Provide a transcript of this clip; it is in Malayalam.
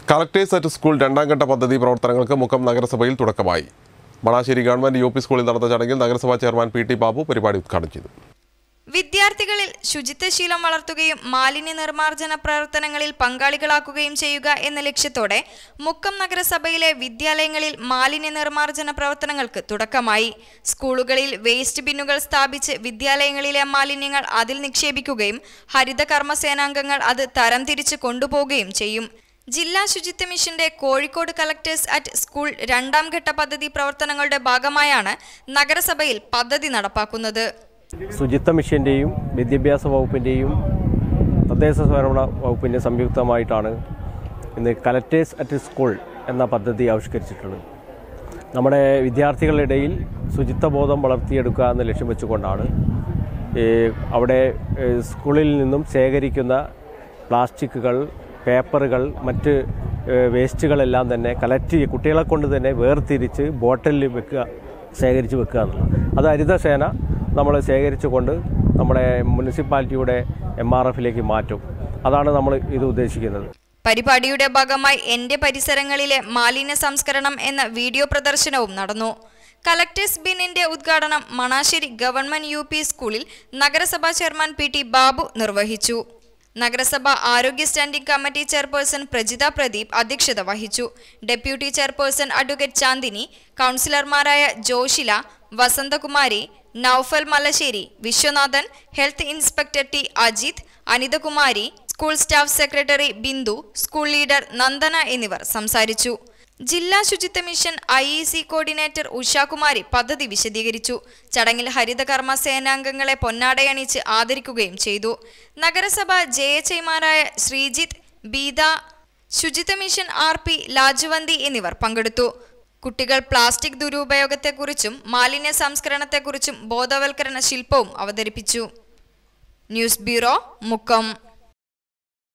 കളക്ടേഴ്സ് അറ്റ് സ്കൂൾ രണ്ടാം ഘട്ട പദ്ധതി പ്രവർത്തനങ്ങൾക്ക് മുക്കം നഗരസഭയിൽ തുടക്കമായി മണാശ്ശേരി ഗവൺമെന്റ് യു പി സ്കൂളിൽ നടന്ന ചടങ്ങിൽ നഗരസഭാ ചെയർമാൻ പി ടി ബാബു പരിപാടി ഉദ്ഘാടനം ചെയ്തു വിദ്യാർത്ഥികളിൽ ശുചിത്വശീലം വളർത്തുകയും മാലിന്യ നിർമ്മാർജ്ജന പ്രവർത്തനങ്ങളിൽ പങ്കാളികളാക്കുകയും ചെയ്യുക എന്ന ലക്ഷ്യത്തോടെ മുക്കം നഗരസഭയിലെ വിദ്യാലയങ്ങളിൽ മാലിന്യ നിർമ്മാർജ്ജന പ്രവർത്തനങ്ങൾക്ക് തുടക്കമായി സ്കൂളുകളിൽ വേസ്റ്റ് ബിന്നുകൾ സ്ഥാപിച്ച് വിദ്യാലയങ്ങളിലെ മാലിന്യങ്ങൾ അതിൽ നിക്ഷേപിക്കുകയും ഹരിത കർമ്മസേനാംഗങ്ങൾ അത് തരംതിരിച്ച് കൊണ്ടുപോവുകയും ചെയ്യും ജില്ലാ ശുചിത്വ മിഷന്റെ കോഴിക്കോട് കളക്ടേഴ്സ് അറ്റ് സ്കൂൾ രണ്ടാം ഘട്ട പദ്ധതി പ്രവർത്തനങ്ങളുടെ ഭാഗമായാണ് നഗരസഭയിൽ പദ്ധതി നടപ്പാക്കുന്നത് ശുചിത്വ മിഷൻ്റെയും വിദ്യാഭ്യാസ വകുപ്പിൻ്റെയും തദ്ദേശ സ്വയംഭരണ വകുപ്പിൻ്റെയും സംയുക്തമായിട്ടാണ് ഇന്ന് കലക്ടേഴ്സ് അറ്റ് സ്കൂൾ എന്ന പദ്ധതി ആവിഷ്കരിച്ചിട്ടുള്ളത് നമ്മുടെ വിദ്യാർത്ഥികളുടെ ഇടയിൽ ശുചിത്വബോധം വളർത്തിയെടുക്കുക എന്ന ലക്ഷ്യം വെച്ചുകൊണ്ടാണ് ഈ അവിടെ ഏ, സ്കൂളിൽ നിന്നും ശേഖരിക്കുന്ന പ്ലാസ്റ്റിക്കുകൾ പേപ്പറുകൾ മറ്റ് ഏ, വേസ്റ്റുകളെല്ലാം തന്നെ കളക്ട് ചെയ്ത് കുട്ടികളെ കൊണ്ട് തന്നെ വേർതിരിച്ച് ബോട്ടിലിൽ വെക്കുക ശേഖരിച്ച് വെക്കുക എന്നുള്ളത് അത് ഹരിതസേന നമ്മൾ ശേഖരിച്ചുകൊണ്ട് നമ്മുടെ മുനിസിപ്പാലിറ്റിയുടെ എം ആർ എഫിലേക്ക് മാറ്റും അതാണ് നമ്മൾ ഇത് ഉദ്ദേശിക്കുന്നത് പരിപാടിയുടെ ഭാഗമായി എന്റെ പരിസരങ്ങളിലെ മാലിന്യ സംസ്കരണം എന്ന വീഡിയോ പ്രദർശനവും നടന്നു കലക്ടേഴ്സ് ബിന്നിന്റെ ഉദ്ഘാടനം മണാശ്ശേരി ഗവൺമെന്റ് യു പി സ്കൂളിൽ നഗരസഭാ ചെയർമാൻ പി ടി ബാബു നിർവഹിച്ചു നഗരസഭ ആരോഗ്യ standing committee chairperson Prajitha Pradeep അധ്യക്ഷത വഹിച്ചു ഡെപ്യൂട്ടി ചെയർപേഴ്സൺ അഡ്വക്കേറ്റ് ചാന്ദിനി കൗൺസിലർമാരായ Joshila Vasanthakumari Noufal Malassery Viswanathan health inspector T Ajith Anithakumari school staff secretary Bindu school leader Nandana എന്നിവർ സംസാരിച്ചു ജില്ലാ ശുചിത്വ mission I E C coordinator Ushakumari പദ്ധതി വിശദീകരിച്ചു ചടങ്ങിൽ ഹരിതകർമ്മ സേനാംഗങ്ങളെ പൊന്നാടയണിച്ച് ആദരിക്കുകയും ചെയ്തു നഗരസഭ ജെ എച്ച് ഐമാരായ ശ്രീജിത്ത് ബീത ശുചിത്വ മിഷൻ ആർ പി ലാജുവന്തി എന്നിവർ പങ്കെടുത്തു കുട്ടികൾ പ്ലാസ്റ്റിക് ദുരുപയോഗത്തെക്കുറിച്ചും മാലിന്യ സംസ്കരണത്തെക്കുറിച്ചും ബോധവൽക്കരണ ശില്പവും അവതരിപ്പിച്ചു ന്യൂസ് ബ്യൂറോ മുക്കം